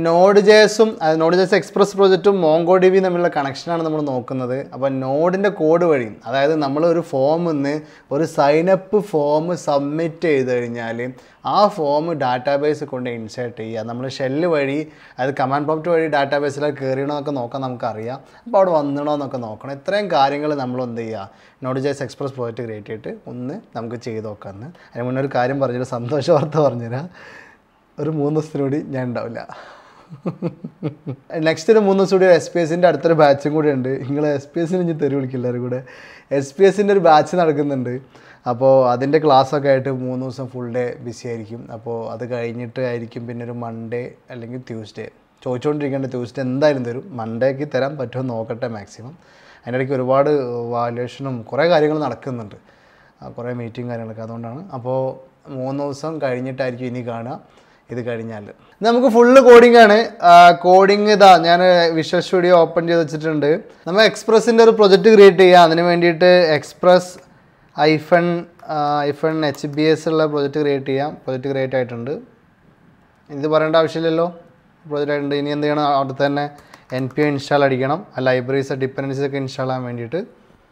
node ജേസും Node JS Express പ്രോജക്റ്റും Mongo D B തമ്മിലുള്ള കണക്ഷനാണ് നമ്മൾ നോക്കുന്നത് അപ്പോൾ നോഡിൻ്റെ കോഡ് വഴി അതായത് നമ്മൾ ഒരു ഫോമിൽ നിന്ന് ഒരു സൈനപ്പ് ഫോം സബ്മിറ്റ് ചെയ്ത് കഴിഞ്ഞാൽ ആ ഫോം ഡാറ്റാബേസ് കൊണ്ട് ഇൻസേർട്ട് ചെയ്യുക നമ്മൾ ഷെല്ല് വഴി അതായത് കമാൻഡ് പ്രോംപ്റ്റ് വഴി ഡാറ്റാബേസിലേക്ക് കയറിയണോ എന്നൊക്കെ നോക്കാൻ നമുക്കറിയാം അപ്പോൾ അവിടെ വന്നിടണോ എന്നൊക്കെ നോക്കണം ഇത്രയും കാര്യങ്ങൾ നമ്മൾ എന്ത് ചെയ്യുക Node JS Express project create ചെയ്തിട്ട് ഒന്ന് നമുക്ക് ചെയ്ത് നോക്കാമെന്ന് അതിന് മുന്നേ ഒരു കാര്യം പറഞ്ഞൊരു സന്തോഷ വാർത്ത പറഞ്ഞുതരാം ഒരു മൂന്ന് ദിവസത്തിനൂടി ഞാൻ ഉണ്ടാവില്ല നെക്സ്റ്റ് ഒരു മൂന്ന് ദിവസം കൂടി എസ് പി എസിൻ്റെ അടുത്തൊരു ബാച്ചും കൂടി ഉണ്ട് നിങ്ങൾ എസ് പി എസിന് ഇനി തെരുവ് വിളിക്കില്ല എല്ലാവരും കൂടെ എസ് പി എസിൻ്റെ ഒരു ബാച്ച് നടക്കുന്നുണ്ട് അപ്പോൾ അതിൻ്റെ ക്ലാസ്സൊക്കെ ആയിട്ട് മൂന്ന് ദിവസം ഫുൾ ഡേ ബിസി ആയിരിക്കും അപ്പോൾ അത് കഴിഞ്ഞിട്ട് ആയിരിക്കും പിന്നെ ഒരു മൺഡേ അല്ലെങ്കിൽ ട്യൂസ്ഡേ ചോദിച്ചുകൊണ്ടിരിക്കേണ്ട ട്യൂസ്ഡേ എന്തായാലും തരും മൺഡേക്ക് തരാൻ പറ്റുമോ നോക്കട്ടെ മാക്സിമം അതിൻ്റെ ഇടയ്ക്ക് ഒരുപാട് വാല്യുവേഷനും കുറേ കാര്യങ്ങൾ നടക്കുന്നുണ്ട് ആ, കുറേ മീറ്റിംഗ് കാര്യങ്ങളൊക്കെ അതുകൊണ്ടാണ് അപ്പോൾ മൂന്ന് ദിവസം കഴിഞ്ഞിട്ടായിരിക്കും ഇനി കാണുക ഇത് കഴിഞ്ഞാൽ നമുക്ക് ഫുള്ള് കോഡിംഗ് ആണ് കോഡിംഗ് ഇതാ ഞാൻ വിഷ്വൽ സ്റ്റുഡിയോ ഓപ്പൺ ചെയ്ത് വെച്ചിട്ടുണ്ട് നമ്മൾ എക്സ്പ്രസിൻ്റെ ഒരു പ്രൊജക്റ്റ് ക്രിയേറ്റ് ചെയ്യുക അതിന് വേണ്ടിയിട്ട് Express hyphen hyphen H B S ഉള്ള പ്രൊജക്റ്റ് ക്രിയേറ്റ് ചെയ്യാം പ്രൊജക്റ്റ് ക്രിയേറ്റ് ആയിട്ടുണ്ട് ഇത് പറയേണ്ട ആവശ്യമില്ലല്ലോ പ്രൊജക്റ്റ് ആയിട്ടുണ്ട് ഇനി എന്ത് ചെയ്യണം അവിടെ തന്നെ എൻ പി ഒ ഇൻസ്റ്റാൾ അടിക്കണം ആ ലൈബ്രറീസ് ഡിപ്പെൻഡൻസീസ് ഒക്കെ ഇൻസ്റ്റാൾ ചെയ്യാൻ വേണ്ടിയിട്ട്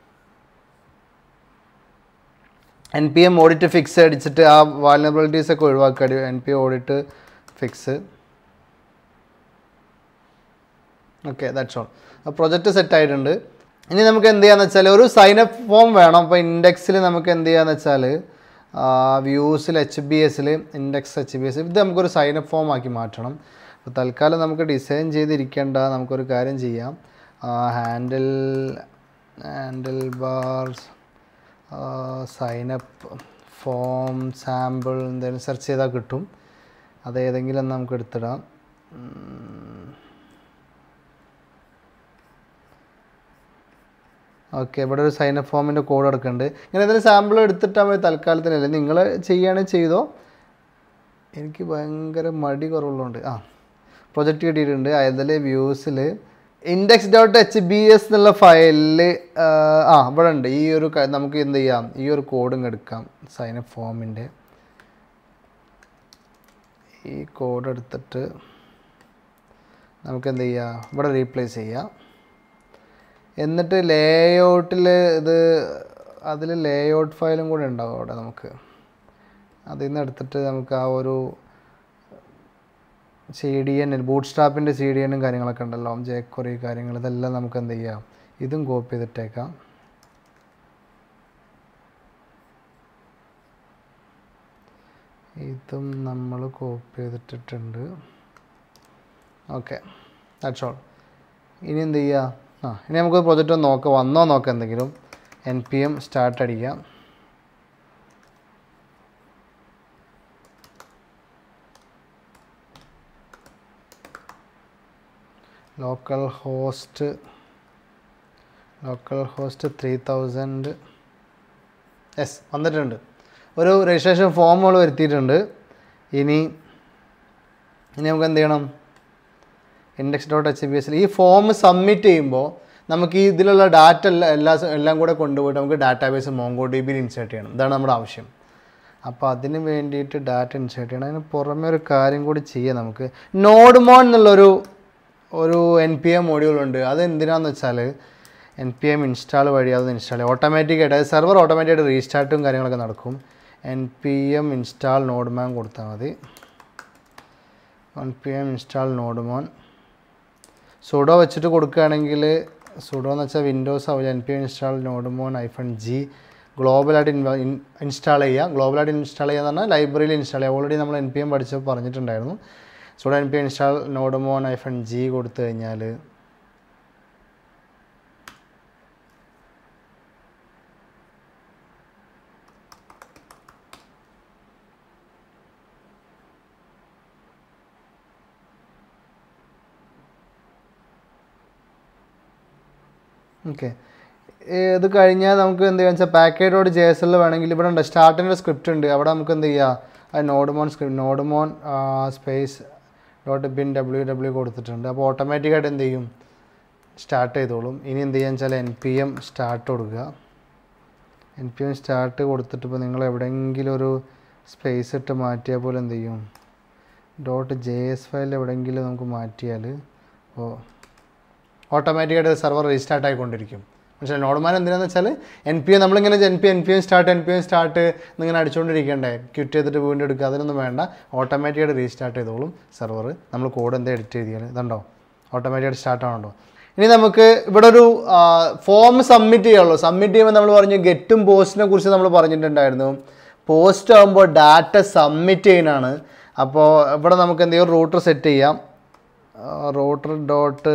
N P M audit fix അടിച്ചിട്ട് ആ വാലനബിലിറ്റീസ് ഒക്കെ ഒഴിവാക്കുക N P audit fix okay that's all ആ പ്രൊജക്റ്റ് സെറ്റ് ആയിട്ടുണ്ട് ഇനി നമുക്ക് എന്ത് ചെയ്യാന്ന് വെച്ചാൽ ഒരു സൈനപ്പ് ഫോം വേണം അപ്പോൾ ഇൻഡെക്സിൽ നമുക്ക് എന്ത് ചെയ്യാന്ന് വെച്ചാൽ വ്യൂസിൽ എച്ച് ബി എസിൽ ഇൻഡെക്സ് എച്ച് ബി എസ് ഇത് നമുക്കൊരു സൈനപ്പ് ഫോം ആക്കി മാറ്റണം അപ്പോൾ തൽക്കാലം നമുക്ക് ഡിസൈൻ ചെയ്തിരിക്കേണ്ട നമുക്കൊരു കാര്യം ചെയ്യാം handle handlebars signup form sample എന്തെങ്കിലും സെർച്ച് ചെയ്താൽ കിട്ടും അത് ഏതെങ്കിലും ഒന്ന് നമുക്ക് എടുത്തിടാം ഓക്കെ ഇവിടെ ഒരു സൈനപ്പ് ഫോമിൻ്റെ കോഡ് എടുക്കുന്നുണ്ട് ഇങ്ങനെ എന്തെങ്കിലും സാമ്പിൾ എടുത്തിട്ടാൽ മതി തൽക്കാലത്തിനല്ലേ നിങ്ങൾ ചെയ്യുകയാണെങ്കിൽ ചെയ്തോ എനിക്ക് ഭയങ്കര മടി കുറവുള്ളതുകൊണ്ട് ആ പ്രൊജക്റ്റ് കിട്ടിയിട്ടുണ്ട് അതിൽ വ്യൂസിൽ index dot H B S എന്നുള്ള ഫയലിൽ ആ ഇവിടെ ഉണ്ട് ഈ ഒരു ക- നമുക്ക് എന്ത് ചെയ്യാം ഈ ഒരു കോഡും എടുക്കാം സൈനപ്പ് ഫോമിൻ്റെ ഈ കോഡ് എടുത്തിട്ട് നമുക്ക് എന്ത് ചെയ്യാം ഇവിടെ റീപ്ലേസ് ചെയ്യാം എന്നിട്ട് ലേഔട്ടിൽ ഇത് അതിൽ ലേഔട്ട് ഫയലും കൂടെ ഉണ്ടാവും അവിടെ നമുക്ക് അതിൽ നിന്ന് എടുത്തിട്ട് നമുക്ക് ആ ഒരു സി ഡി എൻ ബൂട്ട് സ്റ്റാപ്പിൻ്റെ സി ഡി എനും കാര്യങ്ങളൊക്കെ ഉണ്ടല്ലോ ജേക്കൊറി കാര്യങ്ങൾ ഇതെല്ലാം നമുക്ക് എന്ത് ചെയ്യാം ഇതും കോപ്പി ചെയ്തിട്ടേക്കാം ഇതും നമ്മൾ കോപ്പി ചെയ്തിട്ടിട്ടുണ്ട് ഓക്കെ ദാറ്റ്സ് ഓൾ ഇനി എന്ത് ചെയ്യുക ആ ഇനി നമുക്ക് പ്രൊജക്റ്റ് ഒന്ന് നോക്കാം വന്നോ നോക്കാം എന്തെങ്കിലും എൻ പി എം സ്റ്റാർട്ട് അടിക്കാം local host local host three thousand yes വന്നിട്ടുണ്ട് ഒരു രജിസ്ട്രേഷൻ ഫോമുകൾ വരുത്തിയിട്ടുണ്ട് ഇനി ഇനി നമുക്ക് എന്ത് ചെയ്യണം ഇൻഡെക്സ് ഡോട്ട് എച്ച് ബി എസിൽ ഈ ഫോം സബ്മിറ്റ് ചെയ്യുമ്പോൾ നമുക്ക് ഈ ഇതിലുള്ള ഡാറ്റ എല്ലാം എല്ലാ എല്ലാം കൂടെ കൊണ്ടുപോയിട്ട് നമുക്ക് ഡാറ്റാബേസ് മോങ്കോ ഡി ബിയിൽ ഇൻസേർട്ട് ചെയ്യണം ഇതാണ് നമ്മുടെ ആവശ്യം അപ്പോൾ അതിന് വേണ്ടിയിട്ട് ഡാറ്റ ഇൻസേർട്ട് ചെയ്യണം അതിന് പുറമെ ഒരു കാര്യം കൂടി ചെയ്യാം നമുക്ക് നോഡ് മോൺ എന്നുള്ളൊരു ഒരു എൻ പി എം മൊഡ്യൂൾ ഉണ്ട് അത് എന്തിനാന്ന് വെച്ചാൽ എൻ പി എം ഇൻസ്റ്റാൾ വഴി അത് ഇൻസ്റ്റാൾ ചെയ്യും ഓട്ടോമാറ്റിക്കായിട്ട് അതായത് സെർവർ ഓട്ടോമാറ്റിക്കായിട്ട് റീസ്റ്റാർട്ടും കാര്യങ്ങളൊക്കെ നടക്കും N P M install nodemon കൊടുത്താൽ മതി N P M install nodemon sudo വെച്ചിട്ട് കൊടുക്കുകയാണെങ്കിൽ സുഡോ എന്ന് വെച്ചാൽ വിൻഡോസ് ആവില്ല N P M install nodemon hyphen G ഗ്ലോബലായിട്ട് ഇൻസ്റ്റാൾ ചെയ്യുക ഗ്ലോബലായിട്ട് ഇൻസ്റ്റാൾ ചെയ്യുക എന്ന് പറഞ്ഞാൽ ലൈബ്രറിയിൽ ഇൻസ്റ്റാൾ ചെയ്യുക ഓൾറെഡി നമ്മൾ എൻ പി എം പഠിച്ചപ്പോൾ പറഞ്ഞിട്ടുണ്ടായിരുന്നു sudo N P M install nodemon hyphen G കൊടുത്തു കഴിഞ്ഞാൽ ഓക്കെ ഇത് കഴിഞ്ഞാൽ നമുക്ക് എന്ത് ചെയ്യാന്ന് വെച്ചാൽ പാക്കേജോട് ജെ എസ് എൽ വേണമെങ്കിൽ ഇവിടെ ഉണ്ട് സ്റ്റാർട്ടിൻ്റെ സ്ക്രിപ്റ്റ് ഉണ്ട് അവിടെ നമുക്ക് എന്ത് ചെയ്യാം അത് nodemon script nodemon space dot bin W W കൊടുത്തിട്ടുണ്ട് അപ്പോൾ ഓട്ടോമാറ്റിക്കായിട്ട് എന്ത് ചെയ്യും സ്റ്റാർട്ട് ചെയ്തോളും ഇനി എന്ത് ചെയ്യാന്ന് വെച്ചാൽ എൻ പി എം സ്റ്റാർട്ട് കൊടുക്കുക എൻ പി എം സ്റ്റാർട്ട് കൊടുത്തിട്ട് ഇപ്പോൾ നിങ്ങൾ എവിടെയെങ്കിലും ഒരു സ്പേസ് ഇട്ട് മാറ്റിയാൽ പോലെ എന്ത് ചെയ്യും ഡോട്ട് ജെ എസ് ഫയൽ എവിടെയെങ്കിലും നമുക്ക് മാറ്റിയാൽ അപ്പോൾ ഓട്ടോമാറ്റിക്കായിട്ട് സെർവർ റീസ്റ്റാർട്ട് ആയിക്കൊണ്ടിരിക്കും പക്ഷേ നോർമാൻ എന്തിനാന്ന് വെച്ചാൽ എൻ പി എ നമ്മളിങ്ങനെ N P N P M start N P M start എന്നിങ്ങനെ അടിച്ചുകൊണ്ടിരിക്കണ്ടേ ക്വിറ്റ് ചെയ്തിട്ട് വീണ്ടും എടുക്കുക അതിനൊന്നും വേണ്ട ഓട്ടോമാറ്റിക്കായിട്ട് റീസ്റ്റാർട്ട് ചെയ്തോളും സെർവർ നമ്മൾ കോഡ് എന്താ എഡിറ്റ് ചെയ്താൽ ഇതുണ്ടോ ഓട്ടോമാറ്റിക്കായിട്ട് സ്റ്റാർട്ട് ആണല്ലോ ഇനി നമുക്ക് ഇവിടെ ഒരു ഫോം സബ്മിറ്റ് ചെയ്യാനുള്ളൂ സബ്മിറ്റ് ചെയ്യുമ്പോൾ നമ്മൾ പറഞ്ഞു ഗെറ്റും പോസ്റ്റിനെ കുറിച്ച് നമ്മൾ പറഞ്ഞിട്ടുണ്ടായിരുന്നു പോസ്റ്റ് ആകുമ്പോൾ ഡാറ്റ സബ്മിറ്റ് ചെയ്യാനാണ് അപ്പോൾ ഇവിടെ നമുക്ക് എന്തെങ്കിലും റൂട്ടർ സെറ്റ് ചെയ്യാം റൂട്ടർ ഡോട്ട്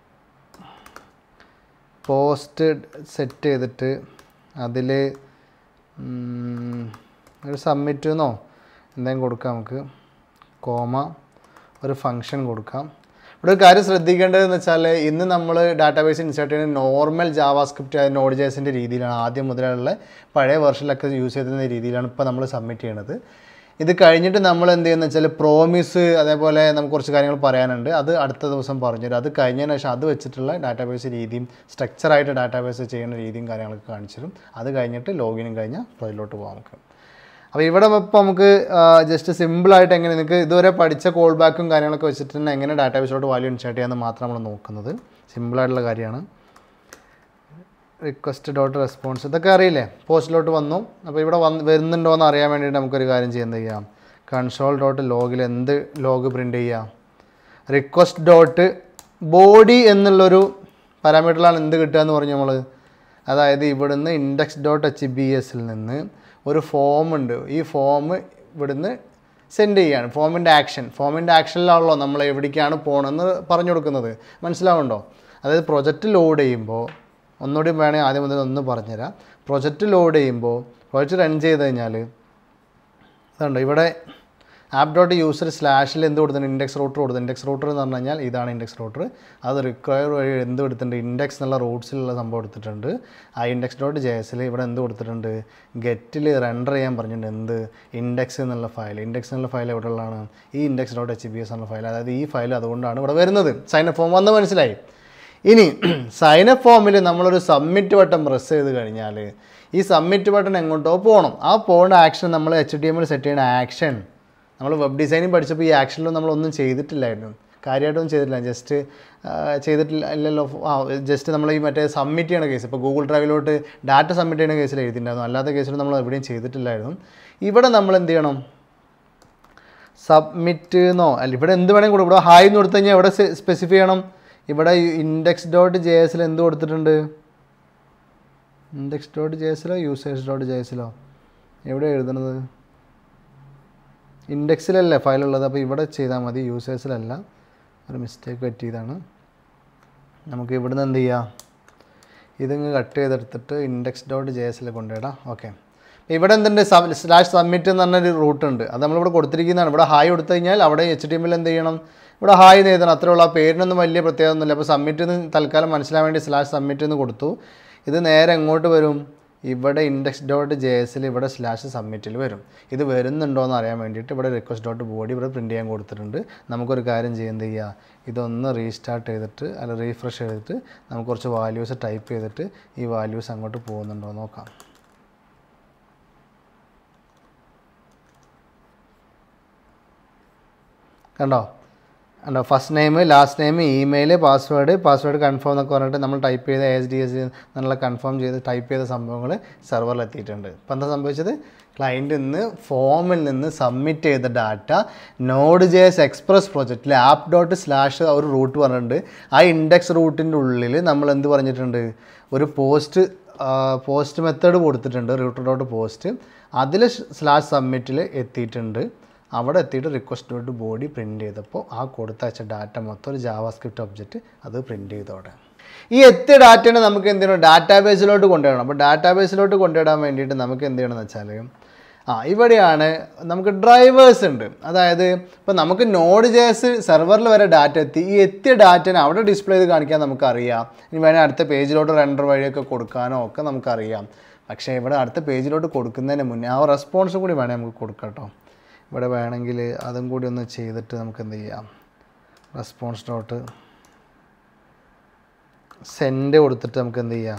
പോസ്റ്റ് സെറ്റ് ചെയ്തിട്ട് അതിൽ ഒരു സബ്മിറ്റ് എന്നോ എന്തെങ്കിലും കൊടുക്കാം നമുക്ക് കോമ ഒരു ഫങ്ഷൻ കൊടുക്കാം ഇവിടെ ഒരു കാര്യം ശ്രദ്ധിക്കേണ്ടതെന്ന് വെച്ചാൽ ഇന്ന് നമ്മൾ ഡാറ്റാബേസ് ഇൻസേർട്ട് ചെയ്യുന്ന നോർമൽ ജാവാസ്ക്രിപ്റ്റ് നോഡ് ജേസിൻ്റെ രീതിയിലാണ് ആദ്യം മുതലുള്ള പഴയ വെർഷനിലൊക്കെ യൂസ് ചെയ്തിരുന്ന രീതിയിലാണ് ഇപ്പോൾ നമ്മൾ സബ്മിറ്റ് ചെയ്യണത് ഇത് കഴിഞ്ഞിട്ട് നമ്മൾ എന്ത് ചെയ്യുന്നത് വെച്ചാൽ പ്രോമിസ് അതേപോലെ നമുക്ക് കുറച്ച് കാര്യങ്ങൾ പറയാനുണ്ട് അത് അടുത്ത ദിവസം പറഞ്ഞുതരും അത് കഴിഞ്ഞതിന് ശേഷം അത് വെച്ചിട്ടുള്ള ഡാറ്റാബേസ് രീതിയും സ്ട്രക്ചറായിട്ട് ഡാറ്റാബേസ് ചെയ്യുന്ന രീതിയും കാര്യങ്ങളൊക്കെ കാണിച്ചു തരും അത് കഴിഞ്ഞിട്ട് ലോഗിനും കഴിഞ്ഞാൽ പ്രൊയിലോട്ട് പോകാം നമുക്ക് അപ്പോൾ ഇവിടെ ഇപ്പോൾ നമുക്ക് ജസ്റ്റ് സിമ്പിളായിട്ട് എങ്ങനെ നിങ്ങൾക്ക് ഇതുവരെ പഠിച്ച കോൾ ബാക്കും കാര്യങ്ങളൊക്കെ വെച്ചിട്ട് തന്നെ എങ്ങനെ ഡാറ്റാബേസിലോട്ട് വാല്യൂ ഇൻസേർട്ട് ചെയ്യാമെന്ന് മാത്രം നമ്മൾ നോക്കുന്നത് സിമ്പിളായിട്ടുള്ള കാര്യമാണ് റിക്വസ്റ്റ് ഡോട്ട് റെസ്പോൺസ് ഇതൊക്കെ അറിയില്ലേ പോസ്റ്റിലോട്ട് വന്നു അപ്പോൾ ഇവിടെ വന്ന് വരുന്നുണ്ടോ എന്ന് അറിയാൻ വേണ്ടിയിട്ട് നമുക്കൊരു കാര്യം ചെയ്യാൻ ചെയ്യാം കൺസോൾ ഡോട്ട് ലോഗിൽ എന്ത് ലോഗ് പ്രിൻ്റ് ചെയ്യാം റിക്വസ്റ്റ് ഡോട്ട് ബോഡി എന്നുള്ളൊരു പാരാമീറ്ററിലാണ് എന്ത് കിട്ടുക എന്ന് പറഞ്ഞു നമ്മൾ അതായത് ഇവിടുന്ന് ഇൻഡെക്സ് ഡോട്ട് എച്ച് ബി എസിൽ നിന്ന് ഒരു ഫോം ഉണ്ട് ഈ ഫോം ഇവിടുന്ന് സെൻഡ് ചെയ്യാണ് ഫോമിൻ്റെ ആക്ഷൻ ഫോമിൻ്റെ ആക്ഷനിലാണല്ലോ നമ്മൾ എവിടേക്കാണ് പോകണമെന്ന് പറഞ്ഞു കൊടുക്കുന്നത് മനസ്സിലാവുണ്ടോ അതായത് പ്രൊജക്റ്റ് ലോഡ് ചെയ്യുമ്പോൾ ഒന്നുകൂടി വേണമെങ്കിൽ ആദ്യം മുതൽ ഒന്ന് പറഞ്ഞുതരാം പ്രൊജക്റ്റ് ലോഡ് ചെയ്യുമ്പോൾ പ്രൊജക്റ്റ് റൺ ചെയ്ത് കഴിഞ്ഞാൽ അതുണ്ട് ഇവിടെ ആപ്പ് ഡോട്ട് യൂസർ സ്ലാഷിൽ എന്ത് കൊടുത്തിട്ടുണ്ട് ഇൻഡെക്സ് റൂട്ടർ കൊടുത്തു ഇൻഡെക്സ് റൂട്ടർ എന്ന് പറഞ്ഞു കഴിഞ്ഞാൽ ഇതാണ് ഇൻഡെക്സ് റൂട്ടർ അത് റിക്വയർ വഴി എന്ത് കൊടുത്തിട്ടുണ്ട് ഇൻഡെക്സ് എന്നുള്ള റൂട്ട്സിലുള്ള സംഭവം എടുത്തിട്ടുണ്ട് ആ ഇൻഡെക്സ് ഡോട്ട് ജെ എസിൽ ഇവിടെ എന്ത് കൊടുത്തിട്ടുണ്ട് ഗെറ്റിൽ റെൻഡർ ചെയ്യാൻ പറഞ്ഞിട്ടുണ്ട് എന്ത് ഇൻഡെക്സ് എന്നുള്ള ഫയൽ ഇൻഡെക്സ് എന്നുള്ള ഫയൽ എവിടെ ഉള്ളതാണ് ഈ index dot H B S എന്നുള്ള ഫയൽ അതായത് ഈ ഫയൽ അതുകൊണ്ടാണ് ഇവിടെ വരുന്നത് സൈൻ അപ്പ് ഫോം വന്ന് മനസ്സിലായി ഇനി സൈൻ അപ്പ് ഫോമിൽ നമ്മളൊരു സബ്മിറ്റ് ബട്ടൺ പ്രസ് ചെയ്ത് കഴിഞ്ഞാൽ ഈ സബ്മിറ്റ് ബട്ടൺ എങ്ങോട്ടോ പോകണം ആ പോകുന്ന ആക്ഷൻ നമ്മൾ എച്ച് ഡി എമ്മിൽ സെറ്റ് ചെയ്യുന്ന ആക്ഷൻ നമ്മൾ വെബ് ഡിസൈനിങ് പഠിച്ചപ്പോൾ ഈ ആക്ഷനിലും നമ്മളൊന്നും ചെയ്തിട്ടില്ലായിരുന്നു കാര്യമായിട്ടൊന്നും ചെയ്തിട്ടില്ല ജസ്റ്റ് ചെയ്തിട്ടില്ല ഇല്ലല്ലോ ആ ജസ്റ്റ് നമ്മൾ ഈ മറ്റേ സബ്മിറ്റ് ചെയ്യണ കേസ് ഇപ്പോൾ ഗൂഗിൾ ഡ്രൈവിലോട്ട് ഡാറ്റ സബ്മിറ്റ് ചെയ്യുന്ന കേസിൽ എഴുതിയിട്ടുണ്ടായിരുന്നു അല്ലാത്ത കേസിൽ നമ്മൾ എവിടെയും ചെയ്തിട്ടില്ലായിരുന്നു ഇവിടെ നമ്മൾ എന്ത് ചെയ്യണം സബ്മിറ്റ് എന്നോ അല്ല ഇവിടെ എന്ത് വേണമെങ്കിൽ കൊടുക്കും ഇവിടെ ഹായ് എന്ന് കൊടുത്തു കഴിഞ്ഞാൽ എവിടെ സ്പെസിഫൈ ചെയ്യണം ഇവിടെ ഇൻഡെക്സ് ഡോട്ട് ജെ എസിൽ എന്ത് കൊടുത്തിട്ടുണ്ട് ഇൻഡെക്സ് ഡോട്ട് ജെ എസിലോ യൂസേഴ്സ് ഡോട്ട് ജെ എസിലോ എവിടെ എഴുതണത് ഇൻഡെക്സിലല്ലേ ഫയലുള്ളത് അപ്പോൾ ഇവിടെ ചെയ്താൽ മതി യൂസേഴ്സിലല്ല ഒരു മിസ്റ്റേക്ക് പറ്റിയതാണ് നമുക്ക് ഇവിടുന്ന് എന്ത് ചെയ്യാം ഇതിങ്ങ് കട്ട് ചെയ്തെടുത്തിട്ട് ഇൻഡെക്സ് ഡോട്ട് ജെ എസിൽ കൊണ്ടുപോയിടാം ഓക്കെ ഇവിടെ എന്തുണ്ട് സബ് സ്ലാഷ് സബ്മിറ്റ് എന്ന് പറഞ്ഞൊരു റൂട്ട് ഉണ്ട് അത് നമ്മളിവിടെ കൊടുത്തിരിക്കുന്നതാണ് ഇവിടെ ഹായ് കൊടുത്തു കഴിഞ്ഞാൽ അവിടെ എച്ച് ടി എമ്മിൽ എന്ത് ചെയ്യണം ഇവിടെ ഹായ് എന്ന് എഴുതണം അത്രേ ഉള്ളൂ ആ പേരിനൊന്നും വലിയ പ്രത്യേകത ഒന്നുമില്ല അപ്പോൾ സബ്മിറ്റ് എന്ന് തൽക്കാലം മനസ്സിലാൻ വേണ്ടി സ്ലാഷ് സബ്മിറ്റ് എന്ന് കൊടുത്തു ഇത് നേരെ എങ്ങോട്ട് വരും ഇവിടെ ഇൻഡെക്സ് ഡോട്ട് ജെ എസിൽ ഇവിടെ സ്ലാഷ് സബ്മിറ്റിൽ വരും ഇത് വരുന്നുണ്ടോ എന്ന് അറിയാൻ വേണ്ടിയിട്ട് ഇവിടെ റിക്വസ്റ്റ് ഡോട്ട് ബോഡി ഇവിടെ പ്രിൻറ്റ് ചെയ്യാൻ കൊടുത്തിട്ടുണ്ട് നമുക്കൊരു കാര്യം ചെയ്യാൻ എന്ത് ചെയ്യുക ഇതൊന്ന് റീസ്റ്റാർട്ട് ചെയ്തിട്ട് അല്ല റീഫ്രഷ് ചെയ്തിട്ട് നമുക്ക് കുറച്ച് വാല്യൂസ് ടൈപ്പ് ചെയ്തിട്ട് ഈ വാല്യൂസ് അങ്ങോട്ട് പോകുന്നുണ്ടോ എന്ന് നോക്കാം കണ്ടോ കണ്ടോ first name last name email password password confirm എന്നൊക്കെ പറഞ്ഞിട്ട് നമ്മൾ ടൈപ്പ് ചെയ്ത എസ് ഡി എസ് എന്നുള്ള കൺഫേം ചെയ്ത് ടൈപ്പ് ചെയ്ത സംഭവങ്ങൾ സെർവറിൽ എത്തിയിട്ടുണ്ട് ഇപ്പം എന്താ സംഭവിച്ചത് ക്ലയൻറ്റിൽ നിന്ന് ഫോമിൽ നിന്ന് സബ്മിറ്റ് ചെയ്ത data Node J S Express പ്രൊജക്റ്റിൽ ആപ്പ് ഡോട്ട് സ്ലാഷ് ഒരു റൂട്ട് പറഞ്ഞിട്ടുണ്ട് ആ ഇൻഡെക്സ് റൂട്ടിൻ്റെ ഉള്ളിൽ നമ്മൾ എന്ത് പറഞ്ഞിട്ടുണ്ട് ഒരു പോസ്റ്റ് പോസ്റ്റ് മെത്തേഡ് കൊടുത്തിട്ടുണ്ട് റൂട്ടർ ഡോട്ട് പോസ്റ്റ് അതിൽ സ്ലാഷ് സബ്മിറ്റിൽ എത്തിയിട്ടുണ്ട് അവിടെ എത്തിയിട്ട് റിക്വസ്റ്റ് ഡോട്ട് ബോഡി പ്രിൻറ്റ് ചെയ്തപ്പോൾ ആ കൊടുത്തയച്ച ഡാറ്റ മൊത്തം ഒരു ജാവാസ്ക്രിപ്റ്റ് ഒബ്ജക്റ്റ് അത് പ്രിൻറ്റ് ചെയ്തോടെ ഈ എത്തിയ ഡാറ്റനെ നമുക്ക് എന്ത് ചെയ്യണം ഡാറ്റാബേസിലോട്ട് കൊണ്ടുവരണം അപ്പോൾ ഡാറ്റാബേസിലോട്ട് കൊണ്ടുവിടാൻ വേണ്ടിയിട്ട് നമുക്ക് എന്ത് ചെയ്യണമെന്ന് വെച്ചാൽ ആ ഇവിടെയാണ് നമുക്ക് ഡ്രൈവേഴ്സ് ഉണ്ട് അതായത് ഇപ്പോൾ നമുക്ക് നോഡ് ജേസ് സെർവറിൽ വരെ ഡാറ്റ എത്തി ഈ എത്തിയ ഡാറ്റനെ അവിടെ ഡിസ്പ്ലേ ചെയ്ത് കാണിക്കാൻ നമുക്കറിയാം ഇനി വേണേൽ അടുത്ത പേജിലോട്ട് റെൻഡർ വഴിയൊക്കെ കൊടുക്കാനോ ഒക്കെ നമുക്കറിയാം പക്ഷേ ഇവിടെ അടുത്ത പേജിലോട്ട് കൊടുക്കുന്നതിന് മുന്നേ ആ റെസ്പോൺസും കൂടി വേണേൽ നമുക്ക് കൊടുക്കാം കേട്ടോ ഇവിടെ വേണമെങ്കിൽ അതും കൂടി ഒന്ന് ചെയ്തിട്ട് നമുക്ക് എന്ത് ചെയ്യാം റെസ്പോൺസ് ഡോട്ട് സെൻഡ് കൊടുത്തിട്ട് നമുക്ക് എന്ത് ചെയ്യാം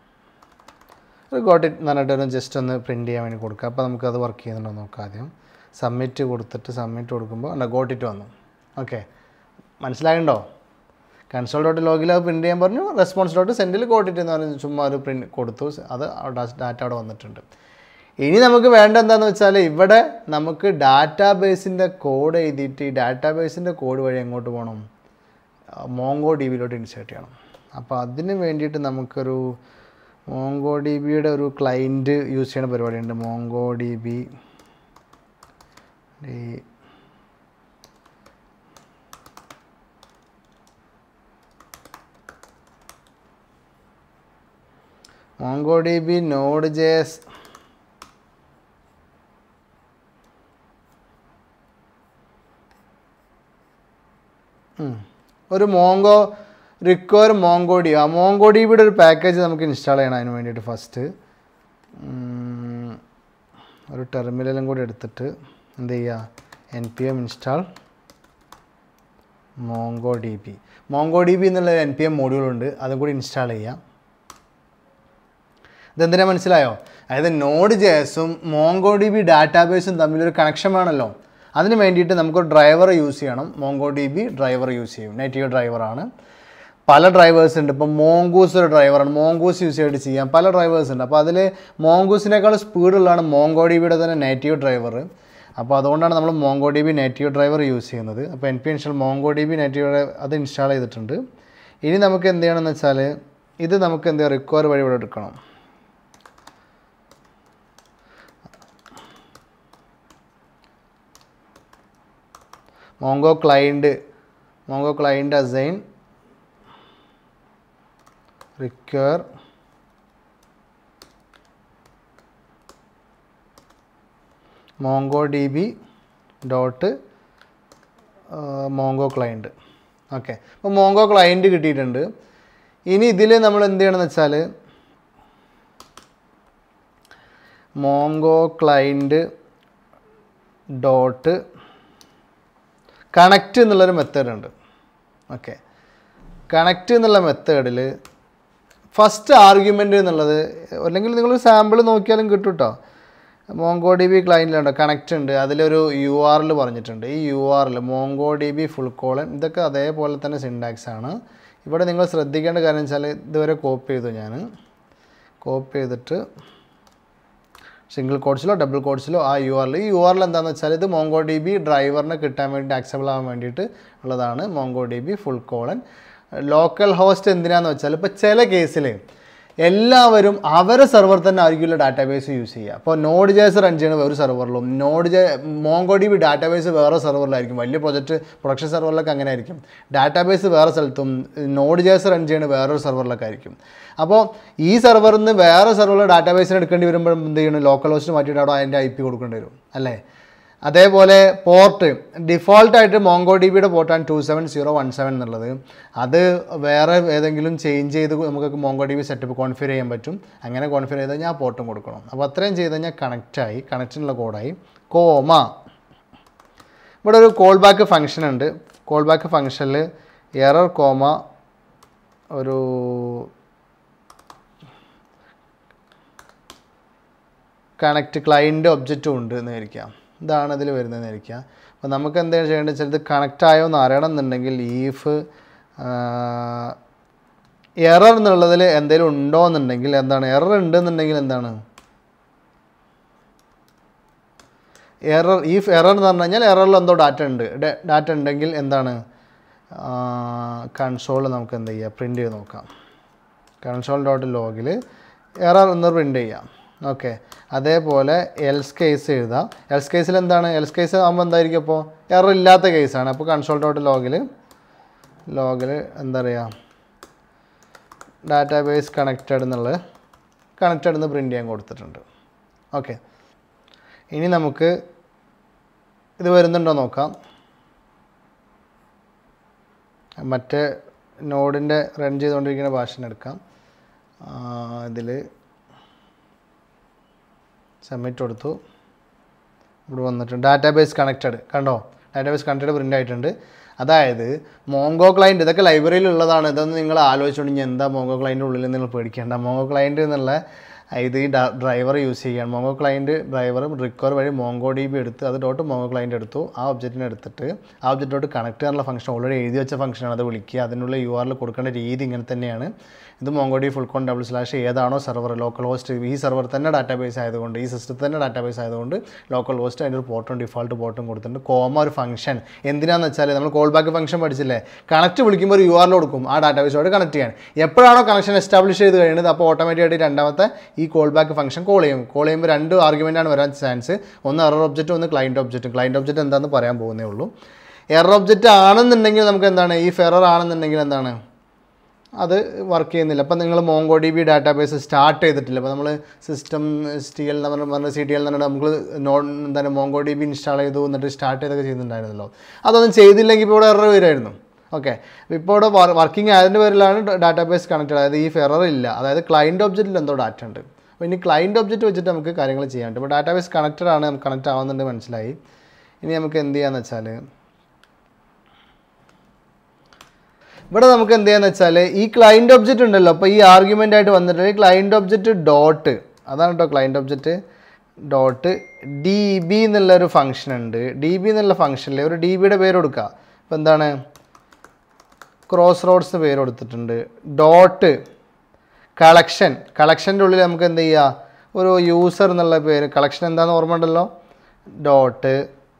ഒരു ഗോട്ട് ഇറ്റ് എന്ന് പറഞ്ഞിട്ട് ഒരു ജസ്റ്റ് ഒന്ന് പ്രിൻറ്റ് ചെയ്യാൻ വേണ്ടി കൊടുക്കുക അപ്പോൾ നമുക്കത് വർക്ക് ചെയ്യുന്നുണ്ടോ നോക്കാം ആദ്യം സബ്മിറ്റ് കൊടുത്തിട്ട് സബ്മിറ്റ് കൊടുക്കുമ്പോൾ അല്ല ഗോട്ടിട്ട് വന്നു ഓക്കെ മനസ്സിലായിട്ടുണ്ടോ കൺസോൾ ഡോട്ട് ലോഗിൽ അത് പ്രിൻറ്റ് ചെയ്യാൻ പറഞ്ഞു റെസ്പോൺസ് ഡോട്ട് സെൻഡിൽ ഗോട്ടിട്ട് എന്ന് പറഞ്ഞ് ചുമ്മാ ഒരു പ്രിൻറ്റ് കൊടുത്തു അത് ഡാറ്റ അവിടെ വന്നിട്ടുണ്ട് ഇനി നമുക്ക് വേണ്ട എന്താണെന്ന് വെച്ചാൽ ഇവിടെ നമുക്ക് ഡാറ്റാ ബേസിൻ്റെ കോഡ് എഴുതിയിട്ട് ഈ ഡാറ്റാ ബേസിൻ്റെ കോഡ് വഴി എങ്ങോട്ട് പോകണം മോങ്കോ ഡി ബിയിലോട്ട് ഇൻസേർട്ട് ചെയ്യണം അപ്പോൾ അതിന് വേണ്ടിയിട്ട് നമുക്കൊരു മോങ്കോ ഡി ബിയുടെ ഒരു ക്ലൈൻറ്റ് യൂസ് ചെയ്യുന്ന പരിപാടിയുണ്ട് Mongo D B D Mongo D B Node J S ഒരു മോങ്കോ റിക്വയർ മോങ്കോ ഡി ആ മോങ്കോ ഡി ബിയുടെ ഒരു പാക്കേജ് നമുക്ക് ഇൻസ്റ്റാൾ ചെയ്യണം അതിന് വേണ്ടിയിട്ട് ഫസ്റ്റ് ഒരു ടെർമിനലും കൂടി എടുത്തിട്ട് എന്ത് ചെയ്യുക N P M install Mongo D B Mongo D B എന്നുള്ള എൻ പി എം മോഡ്യൂളുണ്ട് അതും കൂടി ഇൻസ്റ്റാൾ ചെയ്യാം ഇതെന്തിനാ മനസ്സിലായോ അതായത് നോഡ് ജെസും മോങ്കോ ഡി ബി ഡാറ്റാബേസും തമ്മിലൊരു കണക്ഷൻ വേണമല്ലോ അതിന് വേണ്ടിയിട്ട് നമുക്കൊരു ഡ്രൈവർ യൂസ് ചെയ്യണം Mongo D B driver use ചെയ്യും നേറ്റീവ് ഡ്രൈവറാണ് പല ഡ്രൈവേഴ്സ് ഉണ്ട് ഇപ്പം മോങ്കൂസ് ഒരു ഡ്രൈവറാണ് മോങ്കൂസ് യൂസ് ചെയ്തിട്ട് ചെയ്യാം പല ഡ്രൈവേഴ്സ് ഉണ്ട് അപ്പോൾ അതിൽ മോങ്കൂസിനേക്കാൾ സ്പീഡുള്ളതാണ് മോങ്കോ ഡി ബിയുടെ തന്നെ നേറ്റീവ് ഡ്രൈവർ അപ്പോൾ അതുകൊണ്ടാണ് നമ്മൾ Mongo D B native driver use ചെയ്യുന്നത് അപ്പോൾ N P install Mongo D B native അത് ഇൻസ്റ്റാൾ ചെയ്തിട്ടുണ്ട് ഇനി നമുക്ക് എന്ത് ചെയ്യണമെന്ന് വെച്ചാൽ ഇത് നമുക്ക് എന്ത് ചെയ്യുക റിക്വയർ വഴി ഇവിടെ എടുക്കണം Mongo client Mongo client assign require Mongo D B dot Mongo client okay അപ്പോൾ മോങ്കോ ക്ലൈൻറ്റ് കിട്ടിയിട്ടുണ്ട് ഇനി ഇതിൽ നമ്മൾ എന്ത് ചെയ്യണമെന്ന് വെച്ചാൽ മോങ്കോ ക്ലൈൻറ്റ് ഡോട്ട് കണക്റ്റ് എന്നുള്ളൊരു മെത്തേഡ് ഉണ്ട് ഓക്കെ കണക്റ്റ് എന്നുള്ള മെത്തേഡിൽ ഫസ്റ്റ് ആർഗ്യുമെൻ്റ് എന്നുള്ളത് അല്ലെങ്കിൽ നിങ്ങൾ സാമ്പിൾ നോക്കിയാലും കിട്ടും കേട്ടോ മോങ്കോ ഡി ബി ക്ലൈൻറ്റിലുണ്ട് കണക്റ്റ് ഉണ്ട് അതിലൊരു യു ആറിൽ പറഞ്ഞിട്ടുണ്ട് ഈ യു ആറിൽ Mongo D B full colon ഇതൊക്കെ അതേപോലെ തന്നെ സിൻഡാക്സ് ആണ് ഇവിടെ നിങ്ങൾ ശ്രദ്ധിക്കേണ്ട കാര്യം വെച്ചാൽ ഇതുവരെ കോപ്പി ചെയ്തു ഞാൻ കോപ്പി ചെയ്തിട്ട് സിംഗിൾ കോഡ്സിലോ ഡബിൾ കോഡ്സിലോ ആ യു ആറിൽ ഈ യു ആറിൽ എന്താണെന്ന് വെച്ചാൽ ഇത് മോങ്കോ ഡി ബി ഡ്രൈവറിന് കിട്ടാൻ വേണ്ടി ആക്സബിൾ ആവാൻ വേണ്ടിയിട്ട് ഉള്ളതാണ് Mongo D B full colon local host എന്തിനാന്ന് വെച്ചാൽ ഇപ്പോൾ ചില കേസിൽ എല്ലാവരും അവരെ സെർവർ തന്നെ ആയിരിക്കില്ല ഡാറ്റാബേസ് യൂസ് ചെയ്യുക അപ്പോൾ നോഡ് ജേസ് റൺ ചെയ്യുന്ന വേറെ സെർവറിലും node J Mongo D B database വേറെ സെർവറിലായിരിക്കും വലിയ പ്രൊജക്റ്റ് പ്രൊഡക്ഷൻ സെർവറിലൊക്കെ അങ്ങനെ ആയിരിക്കും ഡാറ്റാബേസ് വേറെ സ്ഥലത്തും നോഡ് ജേസ് റൺ ചെയ്യുന്ന വേറൊരു സെർവറിലൊക്കെ ആയിരിക്കും അപ്പോൾ ഈ സെർവറിൽ നിന്ന് വേറെ സെർവറിൽ ഡാറ്റാബേസിന് എടുക്കേണ്ടി വരുമ്പോൾ എന്ത് ചെയ്യണം ലോക്കൽ ഹോസ്റ്റ് മാറ്റിയിട്ട് അവിടെ അതിൻ്റെ ഐ പി കൊടുക്കേണ്ടി വരും അല്ലേ അതേപോലെ പോർട്ട് ഡിഫോൾട്ടായിട്ട് മോങ്കോ ഡി ബിയുടെ പോർട്ടാണ് two seven zero one seven എന്നുള്ളത് അത് വേറെ ഏതെങ്കിലും ചേഞ്ച് ചെയ്ത് നമുക്ക് Mongo D B setup configure ചെയ്യാൻ പറ്റും അങ്ങനെ കോൺഫിഗർ ചെയ്ത് കഴിഞ്ഞാൽ ആ പോർട്ടും കൊടുക്കണം അപ്പോൾ അത്രയും ചെയ്ത് കഴിഞ്ഞാൽ കണക്റ്റായി കണക്റ്റിനുള്ള കോഡായി കോമ ഇവിടെ ഒരു കോൾ ബാക്ക് ഫംഗ്ഷൻ ഉണ്ട് കോൾ ബാക്ക് ഫംഗ്ഷനിൽ എറർ കോമ ഒരു കണക്റ്റ് ക്ലയൻറ്റ് ഒബ്ജക്റ്റും ഉണ്ട് എന്ന് വിചാരിക്കാം ഇതാണ് ഇതിൽ വരുന്നതെന്ന് വിചാരിക്കുക അപ്പോൾ നമുക്ക് എന്താണ് ചെയ്യേണ്ടത് വെച്ചാൽ ഇത് കണക്റ്റ് ആയോ എന്ന് അറിയണം എന്നുണ്ടെങ്കിൽ ഈഫ് എറർ എന്നുള്ളതിൽ എന്തെങ്കിലും ഉണ്ടോ എന്നുണ്ടെങ്കിൽ എന്താണ് എറർ ഉണ്ടെന്നുണ്ടെങ്കിൽ എന്താണ് എറർ ഈ എറർ എന്ന് പറഞ്ഞു കഴിഞ്ഞാൽ എററിൽ എന്തോ ഡാറ്റ ഉണ്ട് ഡാറ്റ ഉണ്ടെങ്കിൽ എന്താണ് കൺസോൾ നമുക്ക് എന്ത് ചെയ്യാം പ്രിൻ്റ് ചെയ്ത് നോക്കാം കൺസോൾ ഡോട്ട് ലോഗിൽ എറർ എന്ന് പ്രിൻ്റ് ചെയ്യാം ഓക്കെ അതേപോലെ എൽസ് കേസ് എഴുതാം എൽസ് കേസിൽ എന്താണ് എൽസ് കേസ് ആകുമ്പോൾ എന്തായിരിക്കും അപ്പോൾ എറർ ഇല്ലാത്ത കേസാണ് അപ്പോൾ കൺസോൾ ഡോട്ട് ലോഗിൽ ലോഗിൽ എന്താ പറയുക ഡാറ്റാബേസ് കണക്റ്റഡ് എന്നുള്ളത് കണക്റ്റഡ് എന്ന് പ്രിൻ്റ് ചെയ്യാൻ കൊടുത്തിട്ടുണ്ട് ഓക്കെ ഇനി നമുക്ക് ഇത് വരുന്നുണ്ടോ നോക്കാം മറ്റേ നോഡിൻ്റെ റൺ ചെയ്തുകൊണ്ടിരിക്കുന്ന ഭാഷ എടുക്കാം ഇതിൽ സബ്മിറ്റ് കൊടുത്തു ഇവിടെ വന്നിട്ടുണ്ട് ഡാറ്റാബേസ് കണക്റ്റഡ് കണ്ടോ ഡാറ്റാബേസ് കണക്റ്റഡ് പ്രിൻ്റ് ആയിട്ടുണ്ട് അതായത് മോങ്കോ ക്ലൈൻറ്റ് ഇതൊക്കെ ലൈബ്രറിയിൽ ഉള്ളതാണ് ഇതൊന്നും നിങ്ങൾ ആലോചിച്ചുകൊണ്ട് എന്താ മോങ്കോ ക്ലൈൻറ്റിൻ്റെ ഉള്ളിൽ നിങ്ങൾ പേടിക്കേണ്ട മോങ്കോ ക്ലൈൻറ്റ് എന്നുള്ള ഇത് ഈ ഡ്രൈവർ യൂസ് ചെയ്യാണ് മോങ്കോ ക്ലയൻറ്റ് ഡ്രൈവർ റിക്കവർ വഴി മോങ്കോ ഡി ബി എടുത്ത് അത് ഡോട്ട് മോങ്കോ ക്ലയൻറ്റ് എടുത്തു ആ ഒബ്ജക്റ്റിനെ എടുത്തിട്ട് ആ ഒബ്ജക്റ്റോട്ട് കണക്ട് ചെയ്യാനുള്ള ഫംഗ്ഷൻ ഓൾറെഡി എഴുതി വെച്ച ഫംഗ്ഷനാണ് അത് വിളിക്കുക അതിനുള്ള യു ആറിൽ കൊടുക്കേണ്ട രീതി ഇങ്ങനെ തന്നെയാണ് ഇത് Mongo D full colon double slash ഏതാണോ സെർവർ ലോക്കൽ ഹോസ്റ്റ് ഈ സെർവർ തന്നെ ഡാറ്റാബേസ് ആയതുകൊണ്ട് ഈ സിസ്റ്റത്തിൽ തന്നെ ഡാറ്റാബേസ് ആയതുകൊണ്ട് ലോക്കൽ ഹോസ്റ്റ് അതിൻ്റെ ഒരു പോർട്ടും ഡിഫോൾട്ട് പോർട്ടും കൊടുത്തിട്ടുണ്ട് കോമ ഒരു ഫംഗ്ഷൻ എന്തിനാന്ന് വെച്ചാൽ നമ്മൾ കോൾ ബാക്ക് ഫംഗ്ഷൻ പഠിച്ചില്ലേ കണക്ട് വിളിക്കുമ്പോൾ ഒരു യു ആറിൽ കൊടുക്കും ആ ഡാറ്റാബേസോട് കണക്ട് ചെയ്യാൻ എപ്പോഴാണോ കണക്ഷൻ എസ്റ്റാബ്ലിഷ് ചെയ്ത് കഴിയുന്നത് അപ്പോൾ ഓട്ടോമാറ്റിക്കായിട്ട് രണ്ടാമത്തെ ഈ കോൾ ബാക്ക് ഫംഗ്ഷൻ കോൾ ചെയ്യും കോൾ ചെയ്യുമ്പോൾ രണ്ട് ആർഗ്യുമെൻ്റ് ആണ് വരാൻ ചാൻസ് ഒന്ന് എറർ ഒബ്ജക്റ്റ് ഒന്ന് ക്ലൈൻറ്റ് ഒബ്ജക്റ്റ് ക്ലൈൻറ്റ് ഒബ്ജക്റ്റ് എന്താണെന്ന് പറയാൻ പോകുന്നേ ഉള്ളൂ എറർ ഒബ്ജക്റ്റ് ആണെന്നുണ്ടെങ്കിൽ നമുക്ക് എന്താണ് ഈ ഫെറർ ആണെന്നുണ്ടെങ്കിൽ എന്താണ് അത് വർക്ക് ചെയ്യുന്നില്ല അപ്പം നിങ്ങൾ Mongo D B database start ചെയ്തിട്ടില്ല അപ്പോൾ നമ്മൾ സിസ്റ്റം എസ് ടി എൽ എന്ന് പറഞ്ഞ സി ടി എൽ എന്ന് പറഞ്ഞാൽ നമുക്ക് നോൺ എന്താണ് മോങ്കോ ഡി ബി ഇൻസ്റ്റാൾ ചെയ്തു എന്നിട്ട് സ്റ്റാർട്ട് ചെയ്തൊക്കെ ചെയ്യുന്നുണ്ടായിരുന്നല്ലോ അതൊന്നും ചെയ്തില്ലെങ്കിൽ ഇപ്പോൾ ഇവിടെ എറർ വരുമായിരുന്നു ഓക്കെ ഇപ്പോൾ ഇവിടെ വർക്കിംഗ് ആയതിൻ്റെ പേരിലാണ് ഡാറ്റാബേസ് കണക്റ്റഡ് അതായത് ഈ ഫെറർ ഇല്ല അതായത് ക്ലൈൻറ്റ് ഒബ്ജക്റ്റിൽ എന്തോ ഡാറ്റ ഉണ്ട് അപ്പോൾ ഇനി ക്ലൈൻറ്റ് ഒബ്ജക്റ്റ് വെച്ചിട്ട് നമുക്ക് കാര്യങ്ങൾ ചെയ്യാൻ പറ്റും ഇപ്പോൾ ഡാറ്റാബേസ് കണക്റ്റഡ് ആണ് നമുക്ക് കണക്റ്റ് ആവുന്നുണ്ട് മനസ്സിലായി ഇനി നമുക്ക് എന്ത് ചെയ്യാന്ന് വെച്ചാൽ ഇവിടെ നമുക്ക് എന്ത് ചെയ്യാന്ന് വെച്ചാൽ ഈ ക്ലൈൻറ്റ് ഒബ്ജക്റ്റ് ഉണ്ടല്ലോ അപ്പോൾ ഈ ആർഗ്യുമെൻ്റ് ആയിട്ട് വന്നിട്ട് ക്ലൈൻറ്റ് ഒബ്ജക്റ്റ് ഡോട്ട് അതാണ് കേട്ടോ client object dot D B എന്നുള്ളൊരു ഫംഗ്ഷൻ ഉണ്ട് ഡി ബി എന്നുള്ള ഫംഗ്ഷനിൽ ഒരു ഡി ബിയുടെ പേര് കൊടുക്കുക അപ്പോൾ എന്താണ് ക്രോസ് റോഡ്സ് പേര് കൊടുത്തിട്ടുണ്ട് ഡോട്ട് കളക്ഷൻ കളക്ഷൻ്റെ ഉള്ളിൽ നമുക്ക് എന്ത് ചെയ്യുക ഒരു യൂസർ എന്നുള്ള പേര് കളക്ഷൻ എന്താണെന്ന് ഓർമ്മ ഉണ്ടല്ലോ ഡോട്ട്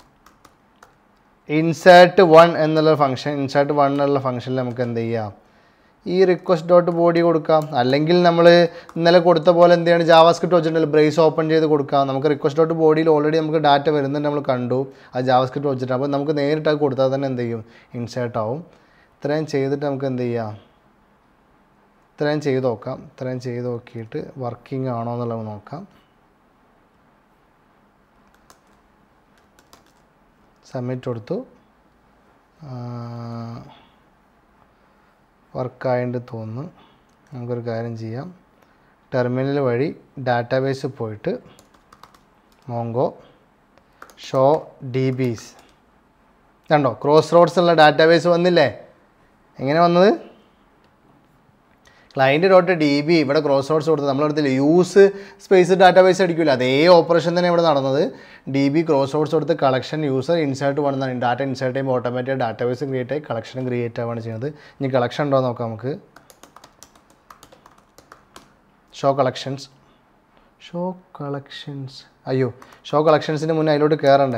ഇൻസേർട്ട് വൺ എന്നുള്ള ഫംഗ്ഷൻ ഇൻസേർട്ട് വൺ എന്നുള്ള ഫംഗ്ഷനിൽ നമുക്ക് എന്ത് ചെയ്യാം ഈ റിക്വസ്റ്റ് ഡോട്ട് ബോഡി കൊടുക്കാം അല്ലെങ്കിൽ നമ്മൾ ഇന്നലെ കൊടുത്ത പോലെ എന്ത് ചെയ്യണം ജാവാസ്ക്രിപ്റ്റ് വെച്ചിട്ടുണ്ടല്ലോ ബ്രേസ് ഓപ്പൺ ചെയ്ത് കൊടുക്കാം നമുക്ക് റിക്വസ്റ്റ് ഡോട്ട് ബോഡിയിൽ ഓൾറെഡി നമുക്ക് ഡാറ്റ വരുന്നുണ്ട് നമ്മൾ കണ്ടു ആ ജാവാസ്ക്രിപ്റ്റ് വെച്ചിട്ട് അപ്പോൾ നമുക്ക് നേരിട്ട് അത് കൊടുത്താൽ തന്നെ എന്ത് ചെയ്യും ഇൻസേർട്ട് ആവും ഇത്രയും ചെയ്തിട്ട് നമുക്ക് എന്ത് ചെയ്യാം ഇത്രയും ചെയ്ത് നോക്കാം ഇത്രയും ചെയ്ത് നോക്കിയിട്ട് വർക്കിംഗ് ആണോ എന്നുള്ളത് നോക്കാം സബ്മിറ്റ് കൊടുത്തു വർക്കായിട്ട് തോന്നുന്നു നമുക്കൊരു കാര്യം ചെയ്യാം ടെർമിനൽ വഴി ഡാറ്റാബേസ് പോയിട്ട് മോങ്കോ ഷോ ഡി ബീസ് കണ്ടോ ക്രോസ് റോഡ്സ് ഉള്ള ഡാറ്റാബേസ് വന്നില്ലേ എങ്ങനെ വന്നത് ക്ലയൻറ്റ് ഡോട്ട് ഡി ബി ഇവിടെ ക്രോസ് റോഡ്സ് കൊടുത്തത് നമ്മളെടുത്തില്ല യൂസ് സ്പേസ് ഡാറ്റാബേസ് അടിക്കില്ല അതേ ഓപ്പറേഷൻ തന്നെ ഇവിടെ നടന്നത് ഡി ബി ക്രോസ് റോഡ്സ് കൊടുത്ത് കളക്ഷൻ യൂസർ ഇൻസേർട്ട് വേണമെന്നാണ് ഡാറ്റ ഇൻസേർട്ട് ചെയ്യുമ്പോൾ ഓട്ടോമാറ്റിക് ഡാറ്റാബേസ് ക്രിയേറ്റ് ആയി കളക്ഷൻ ക്രിയേറ്റ് ആവുകയാണ് ചെയ്യുന്നത് ഇനി കളക്ഷൻ ഉണ്ടോ എന്ന് നോക്കാം നമുക്ക് ഷോ കളക്ഷൻസ് ഷോ കളക്ഷൻസ് അയ്യോ ഷോ കളക്ഷൻസിന് മുന്നേ അതിലോട്ട് കയറണ്ടേ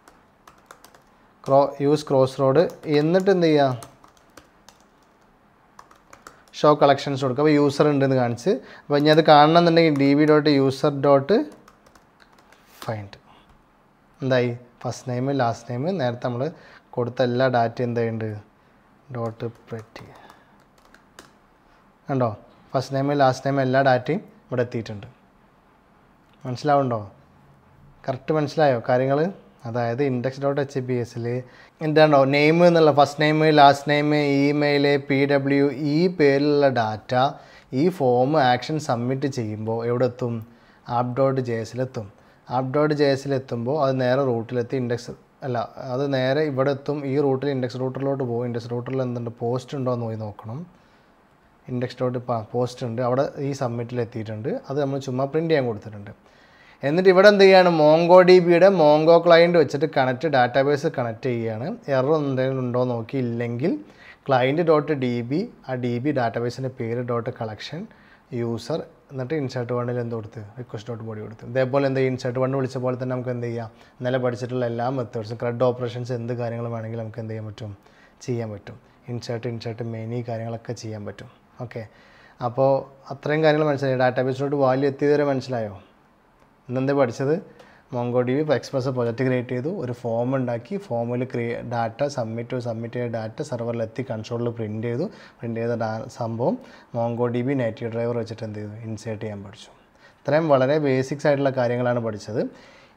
ക്രോ യൂസ് ക്രോസ് റോഡ് എന്നിട്ട് എന്ത് ചെയ്യുക ഷോ കളക്ഷൻസ് കൊടുക്കുക അപ്പോൾ യൂസർ ഉണ്ടെന്ന് കാണിച്ച് അപ്പോൾ ഇനി അത് കാണണമെന്നുണ്ടെങ്കിൽ D B dot user dot find എന്തായി ഫസ്റ്റ് നെയിം ലാസ്റ്റ് നെയിം നേരത്തെ നമ്മൾ കൊടുത്ത എല്ലാ ഡാറ്റയും എന്തായുണ്ട് ഡോട്ട് പ്രെറ്റ് കണ്ടോ ഫസ്റ്റ് നെയിം ലാസ്റ്റ് നെയിം എല്ലാ ഡാറ്റയും ഇവിടെ എത്തിയിട്ടുണ്ട് മനസ്സിലാവുണ്ടോ കറക്റ്റ് മനസ്സിലായോ കാര്യങ്ങൾ അതായത് ഇൻഡെക്സ് ഡോട്ട് എച്ച് ബി എസിൽ എന്താണോ നെയിം എന്നുള്ള first name last name email P W ഈ പേരിലുള്ള ഡാറ്റ ഈ ഫോം ആക്ഷൻ സബ്മിറ്റ് ചെയ്യുമ്പോൾ എവിടെ എത്തും ആപ്പ് ഡോട്ട് ജെ എസിലെത്തും ആപ്പ് ഡോട്ട് ജെ എസിലെത്തുമ്പോൾ അത് നേരെ റൂട്ടിലെത്തി ഇൻഡെക്സ് അല്ല അത് നേരെ ഇവിടെ എത്തും ഈ റൂട്ടിൽ ഇൻഡെക്സ് റൂട്ടറിലോട്ട് പോകും ഇൻഡെക്സ് റൂട്ടറിൽ എന്തുണ്ട് പോസ്റ്റ് ഉണ്ടോ എന്ന് പോയി നോക്കണം ഇൻഡെക്സ് ഡോട്ട് പോസ്റ്റ് ഉണ്ട് അവിടെ ഈ സബ്മിറ്റിൽ എത്തിയിട്ടുണ്ട് അത് നമ്മൾ ചുമ്മാ പ്രിൻറ്റ് ചെയ്യാൻ കൊടുത്തിട്ടുണ്ട് എന്നിട്ട് ഇവിടെ എന്ത് ചെയ്യാണ് മോങ്കോ ഡി ബിയുടെ മോങ്കോ ക്ലയൻറ്റ് വെച്ചിട്ട് കണക്റ്റ് ഡാറ്റാബേസ് കണക്ട് ചെയ്യുകയാണ് എറർ എന്തെങ്കിലും ഉണ്ടോ നോക്കി ഇല്ലെങ്കിൽ ക്ലയൻറ്റ് ഡോട്ട് ഡി ബി ആ ഡി ബി ഡാറ്റാബേസിൻ്റെ പേര് ഡോട്ട് കളക്ഷൻ യൂസർ എന്നിട്ട് ഇൻസേർട്ട് വണ്ണിൽ എന്ത് കൊടുത്ത് റിക്വസ്റ്റ് ഡോട്ട് ബോഡി കൊടുത്ത് ഇതേപോലെ എന്ത് ഇൻസേർട്ട് വണ്ണ് വിളിച്ച പോലെ തന്നെ നമുക്ക് എന്ത് ചെയ്യാം ഇന്നലെ പഠിച്ചിട്ടുള്ള എല്ലാ മെത്തേഡ്സും ക്രെഡ് ഓപ്പറേഷൻസ് എന്ത് കാര്യങ്ങൾ വേണമെങ്കിലും നമുക്ക് എന്ത് ചെയ്യാൻ പറ്റും ചെയ്യാൻ പറ്റും ഇൻസേർട്ട് ഇൻസേർട്ട് മെനി കാര്യങ്ങളൊക്കെ ചെയ്യാൻ പറ്റും ഓക്കെ അപ്പോൾ അത്രയും കാര്യങ്ങൾ മനസ്സിലായി ഡാറ്റാബേസിലോട്ട് വാല്യൂ എത്തിയതുവരെ മനസ്സിലായോ ഇന്നെന്താ പഠിച്ചത് Mongo D B Express project create ചെയ്തു ഒരു ഫോം ഉണ്ടാക്കി ഫോമിൽ ക്രിയേ ഡാറ്റ സബ്മിറ്റ് സബ്മിറ്റ് ചെയ്ത ഡാറ്റ സെർവറിൽ എത്തി കൺസോളിൽ പ്രിൻറ്റ് ചെയ്തു പ്രിൻറ്റ് ചെയ്ത ഡാ സംഭവം Mongo D B native driver വെച്ചിട്ട് എന്ത് ചെയ്തു ഇൻസേർട്ട് ചെയ്യാൻ പഠിച്ചു ഇത്രയും വളരെ ബേസിക്സ് ആയിട്ടുള്ള കാര്യങ്ങളാണ് പഠിച്ചത്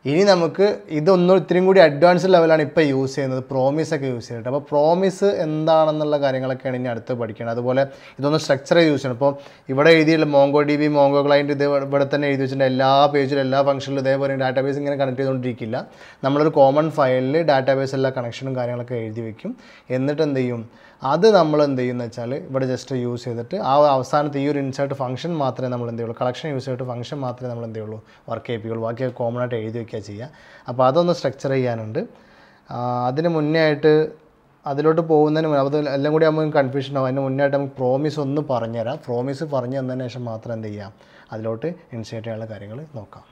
ഇനി നമുക്ക് ഇതൊന്നും ഇത്രയും കൂടി അഡ്വാൻസ് ലെവലാണ് ഇപ്പോൾ യൂസ് ചെയ്യുന്നത് പ്രോമിസ് ഒക്കെ യൂസ് ചെയ്തിട്ട് അപ്പോൾ പ്രോമിസ് എന്താണെന്നുള്ള കാര്യങ്ങളൊക്കെയാണ് ഇനി അടുത്ത് പഠിക്കണം അതുപോലെ ഇതൊന്ന് സ്ട്രക്ചർ യൂസ് ചെയ്യണം ഇപ്പോൾ ഇവിടെ എഴുതിയുള്ള Mongo D B Mongo client ഇത് ഇവിടെ തന്നെ എഴുതി വെച്ചിട്ടുണ്ട് എല്ലാ പേജിലും എല്ലാ ഫംഗ്ഷനിലും ഇതേപോലെ ഡാറ്റാബേസ് ഇങ്ങനെ കണക്ട് ചെയ്തുകൊണ്ടിരിക്കില്ല നമ്മളൊരു കോമൺ ഫയലിൽ ഡാറ്റാബേസ് എല്ലാ കണക്ഷനും കാര്യങ്ങളൊക്കെ എഴുതി വെക്കും എന്നിട്ട് എന്ത് ചെയ്യും അത് നമ്മൾ എന്ത് ചെയ്യുമെന്ന് വെച്ചാൽ ഇവിടെ ജസ്റ്റ് യൂസ് ചെയ്തിട്ട് ആ അവസാനത്തെ ഈ ഒരു ഇൻസേർട്ട് ഫംഗ്ഷൻ മാത്രമേ നമ്മൾ എന്ത് ചെയ്യുള്ളൂ കളക്ഷൻ യൂസ് ചെയ്തിട്ട് ഫംഗ്ഷൻ മാത്രമേ നമ്മൾ എന്ത് ചെയ്യുള്ളൂ വർക്ക് ചെയ്യിപ്പിക്കുള്ളൂ ബാക്കി കോമൺ ആയിട്ട് എഴുതി വയ്ക്കുക ചെയ്യുക അപ്പോൾ അതൊന്ന് സ്ട്രക്ചർ ചെയ്യാനുണ്ട് ആ, അതിന് മുന്നേ ആയിട്ട് അതിലോട്ട് പോകുന്നതിന് മുന്നേ അത് എല്ലാം കൂടി നമുക്ക് കൺഫ്യൂഷൻ ആവും അതിന് മുന്നേ ആയിട്ട് നമുക്ക് പ്രോമിസ് ഒന്ന് പറഞ്ഞുതരാം പ്രോമിസ് പറഞ്ഞു തന്നതിന് ശേഷം മാത്രം എന്ത് ചെയ്യാം അതിലോട്ട് ഇൻസേർട്ട് ചെയ്യാനുള്ള കാര്യങ്ങൾ നോക്കാം